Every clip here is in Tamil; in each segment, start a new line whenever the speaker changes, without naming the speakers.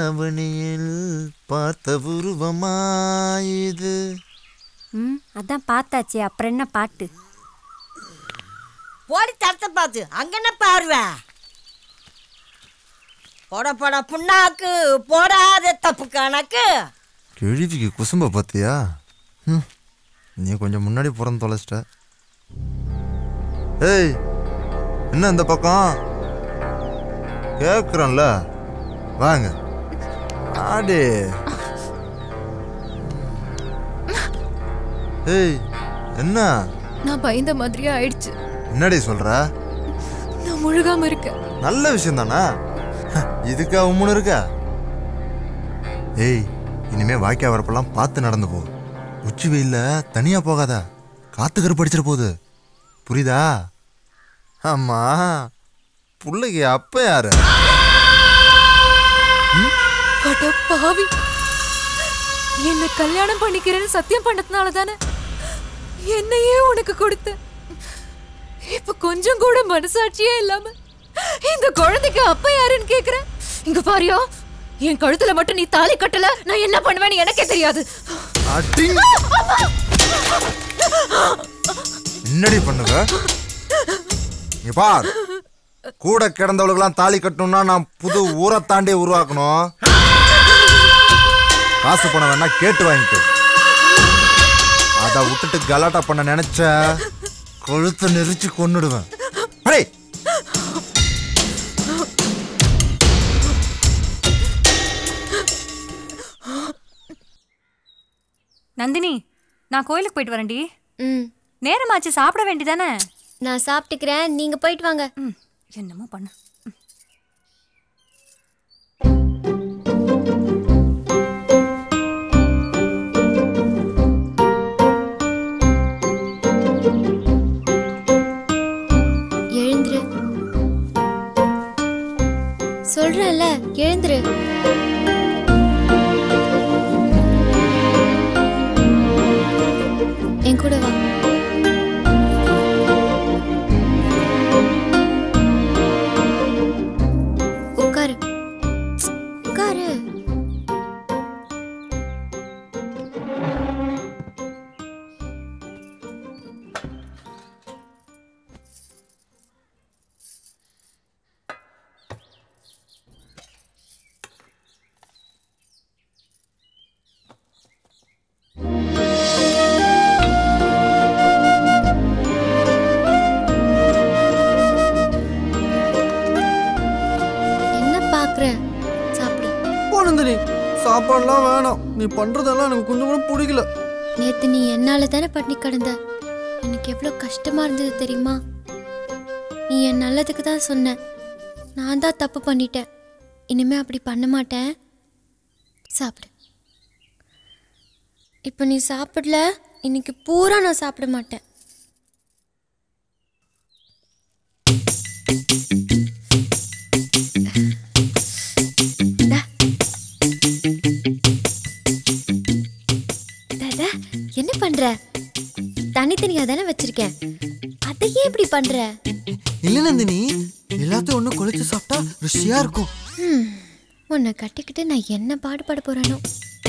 தாவணியில் பார்த்த உருவமாயுது
ம் அதான் பார்த்தாச்சே அப்புறம் என்ன பாட்டு
போடி தரத்தை பார்த்து அங்க என்ன பாருவ போட போட புண்ணாக்கு போடாத தப்பு கணக்கு
கிழவிக்கு குசும்ப பார்த்தியா ம், நீ கொஞ்சம் முன்னாடி பிறந்து தொலைச்சிட்ட ஏய் என்ன இந்த பக்கம் கேட்குறேன்ல வாங்க ஆடி ஏய் என்ன
நான் பயந்த மாதிரியே ஆயிடுச்சு
என்னடி சொல்ற
நான் முழுகாம இருக்கேன்
நல்ல விஷயம் தானே இதுக்கா உம்முன்னு இருக்க ஏய் இனிமே வாய்க்கா வரப்பெல்லாம் பார்த்து நடந்து போ உச்சி வெயில்ல தனியா போகாத காத்து கருப்படிச்சிட போகுது புரியுதா ஆமா புள்ளைக்கு அப்ப யாரு
அட பாவி என்ன கல்யாணம் பண்ணிக்கிறேன்னு சத்தியம் பண்ணதுனால தானே என்னையே உனக்கு கொடுத்த இப்ப கொஞ்சம் கூட மனசாட்சியே இல்லாம இந்த குழந்தைக்கு அப்ப யாருன்னு கேக்குறேன் இங்க பாரியா என் கழுத்துல மட்டும் நீ தாலி கட்டல நான் என்ன பண்ணுவேன்னு எனக்கே தெரியாது
அடிங். என்னடி பண்ணுவ இங்க பார் கூட கிடந்தவளுக்கெல்லாம் தாலி கட்டணும்னா நான் புது ஊரை தாண்டி உருவாக்கணும் காசு பணம் வேணா கேட்டு வாங்கிக்கோ அதை விட்டுட்டு கலாட்டா பண்ண நினைச்ச கொழுத்தை நெரிச்சு கொன்னுடுவேன் அடே
நந்தினி நான் கோயிலுக்கு போயிட்டு வரேன்டி
ம்
நேரமாச்சு சாப்பிட வேண்டியதானே
நான் சாப்பிட்டுக்கிறேன் நீங்க போயிட்டு வாங்க
ம் என்னமோ பண்ணு
எழுந்துரு சொல்றேன்ல எழுந்துரு என் கூட வா உட்காரு உட்காரு என்ன பாக்குற சாப்பிடு
போனந்தனி சாப்பாடுலாம் வேணாம் நீ பண்றதெல்லாம் எனக்கு கொஞ்சம் கூட பிடிக்கல
நேத்து நீ என்னால தானே பட்டினி கிடந்த எனக்கு எவ்வளவு கஷ்டமா இருந்தது தெரியுமா நீ என் நல்லதுக்கு தான் சொன்ன நான் தான் தப்பு பண்ணிட்டேன் இனிமே அப்படி பண்ண மாட்டேன் சாப்பிடு இப்போ நீ சாப்பிடல இன்னைக்கு பூரா நான் சாப்பிட மாட்டேன் இந்தா. தாதா என்ன பண்ற தனித்தனியா தானே வச்சிருக்கேன் அதையே இப்படி பண்ற
இல்ல நந்தினி எல்லாத்தையும் ஒண்ணு குளிச்சு சாப்பிட்டா ருசியா இருக்கும்
ஹம், உன்னை கட்டிக்கிட்டு நான் என்ன பாடுபட போறேனோ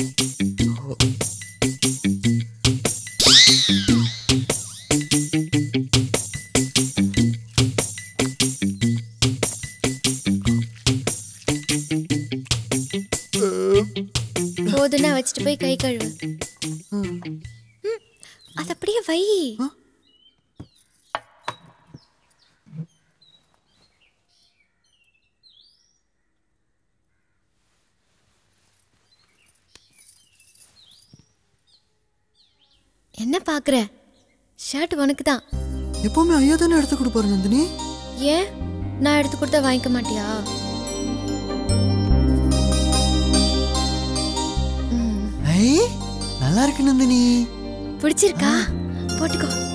போதுன்னா வச்சுட்டு போய் கை கழுவு ம், அது அப்படியே வை என்ன பாக்குற ஷர்ட் உனக்கு தான்
எப்பவுமே ஐயா தானே எடுத்து கொடுப்பாரு நந்தினி
ஏன் நான் எடுத்து கொடுத்தா வாங்கிக்க மாட்டியா ம்,
ஐ நல்லா இருக்கு நந்தினி
பிடிச்சிருக்கா போட்டுக்கோ